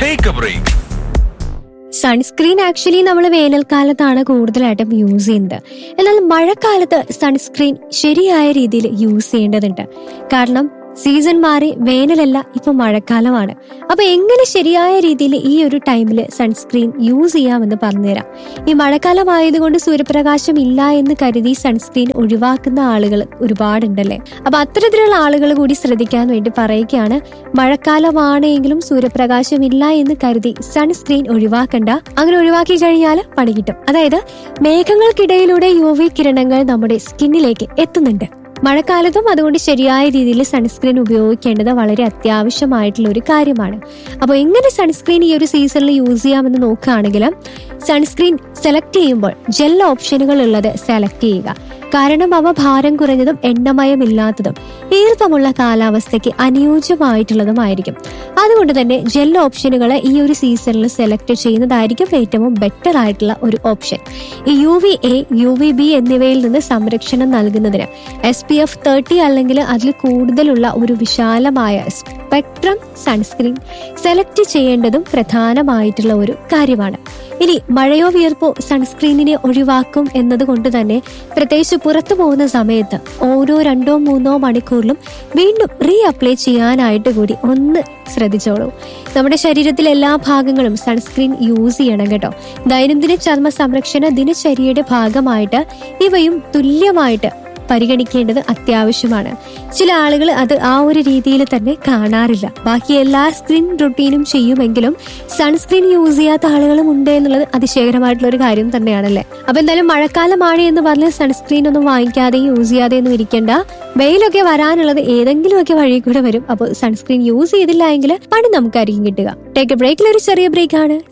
take a break sunscreen actually നമ്മൾ വേനൽക്കാലത്താണ് കൂടുതലായിട്ടും യൂസ് ചെയ്യുന്നത് എന്നാൽ മഴക്കാലത്ത് സൺസ്ക്രീൻ ശരിയായ രീതിയിൽ യൂസ് ചെയ്യേണ്ടതുണ്ട് കാരണം സീസൺ മാറി വേനലല്ല ഇപ്പൊ മഴക്കാലമാണ് അപ്പൊ എങ്ങനെ ശരിയായ രീതിയിൽ ഈ ഒരു ടൈമിൽ സൺസ്ക്രീൻ യൂസ് ചെയ്യാമെന്ന് പറഞ്ഞുതരാം ഈ മഴക്കാലമായതുകൊണ്ട് സൂര്യപ്രകാശം ഇല്ല എന്ന് കരുതി സൺസ്ക്രീൻ ഒഴിവാക്കുന്ന ആളുകൾ ഒരുപാടുണ്ടല്ലേ അപ്പൊ അത്തരത്തിലുള്ള ആളുകൾ കൂടി ശ്രദ്ധിക്കാൻ വേണ്ടി പറയുകയാണ് മഴക്കാലമാണെങ്കിലും സൂര്യപ്രകാശം ഇല്ല എന്ന് കരുതി സൺസ്ക്രീൻ ഒഴിവാക്കണ്ട അങ്ങനെ ഒഴിവാക്കി കഴിഞ്ഞാൽ പണി കിട്ടും അതായത് മേഘങ്ങൾക്കിടയിലൂടെ യു വി കിരണങ്ങൾ നമ്മുടെ സ്കിന്നിലേക്ക് എത്തുന്നുണ്ട് മഴക്കാലത്തും അതുകൊണ്ട് ശരിയായ രീതിയിൽ സൺസ്ക്രീൻ ഉപയോഗിക്കേണ്ടത് വളരെ അത്യാവശ്യമായിട്ടുള്ള ഒരു കാര്യമാണ് അപ്പോൾ എങ്ങനെ സൺസ്ക്രീൻ ഈ ഒരു സീസണിൽ യൂസ് ചെയ്യാമെന്ന് നോക്കുകയാണെങ്കിൽ സൺസ്ക്രീൻ സെലക്ട് ചെയ്യുമ്പോൾ ജെൽ ഓപ്ഷനുകൾ ഉള്ളത് സെലക്ട് ചെയ്യുക കാരണം അവ ഭാരം കുറഞ്ഞതും എണ്ണമയമില്ലാത്തതും ഈർപ്പമുള്ള കാലാവസ്ഥയ്ക്ക് അനുയോജ്യമായിട്ടുള്ളതുമായിരിക്കും അതുകൊണ്ട് തന്നെ ജെൽ ഓപ്ഷനുകൾ ഈ ഒരു സീസണിൽ സെലക്ട് ചെയ്യുന്നതായിരിക്കും ഏറ്റവും ബെറ്റർ ആയിട്ടുള്ള ഒരു ഓപ്ഷൻ ഈ U V A U V B എന്നിവയിൽ നിന്ന് സംരക്ഷണം നൽകുന്നതിന് എസ് പി എഫ് തേർട്ടി അല്ലെങ്കിൽ അതിൽ കൂടുതലുള്ള ഒരു വിശാലമായ സ്പെക്ട്രം സൺസ്ക്രീൻ സെലക്ട് ചെയ്യേണ്ടതും പ്രധാനമായിട്ടുള്ള ഒരു കാര്യമാണ് ഇനി മഴയോ വിയർപ്പോ സൺസ്ക്രീനിനെ ഒഴിവാക്കും എന്നതുകൊണ്ട് തന്നെ പ്രത്യേകിച്ച് പുറത്തു പോകുന്ന സമയത്ത് ഓരോ രണ്ടോ മൂന്നോ മണിക്കൂറിലും വീണ്ടും റീ അപ്ലൈ ചെയ്യാനായിട്ട് കൂടി ഒന്ന് ശ്രദ്ധിച്ചോളൂ നമ്മുടെ ശരീരത്തിലെ എല്ലാ ഭാഗങ്ങളും സൺസ്ക്രീൻ യൂസ് ചെയ്യണം കേട്ടോ ദൈനംദിന ചർമ്മ സംരക്ഷണ ദിനചര്യയുടെ ഭാഗമായിട്ട് ഇവയും തുല്യമായിട്ട് പരിഗണിക്കേണ്ടത് അത്യാവശ്യമാണ് ചില ആളുകൾ അത് ആ ഒരു രീതിയിൽ തന്നെ കാണാറില്ല ബാക്കി എല്ലാ സ്ക്രീൻ റുട്ടീനും ചെയ്യുമെങ്കിലും സൺസ്ക്രീൻ യൂസ് ചെയ്യാത്ത ആളുകളും ഉണ്ട് എന്നുള്ളത് അതിശയകരമായിട്ടുള്ള ഒരു കാര്യം തന്നെയാണല്ലേ അപ്പൊ എന്തായാലും മഴക്കാലമാണ് എന്ന് പറഞ്ഞ് സൺസ്ക്രീൻ ഒന്നും വാങ്ങിക്കാതെ യൂസ് ചെയ്യാതെ ഒന്നും ഇരിക്കേണ്ട വെയിലൊക്കെ വരാനുള്ളത് ഏതെങ്കിലുമൊക്കെ വഴി കൂടെ വരും അപ്പോൾ സൺസ്ക്രീൻ യൂസ് ചെയ്തില്ല എങ്കിൽ പണി നമുക്കായിരിക്കും കിട്ടുക ടേക്ക് എ ബ്രേക്കിൽ ഒരു ചെറിയ ബ്രേക്ക് ആണ്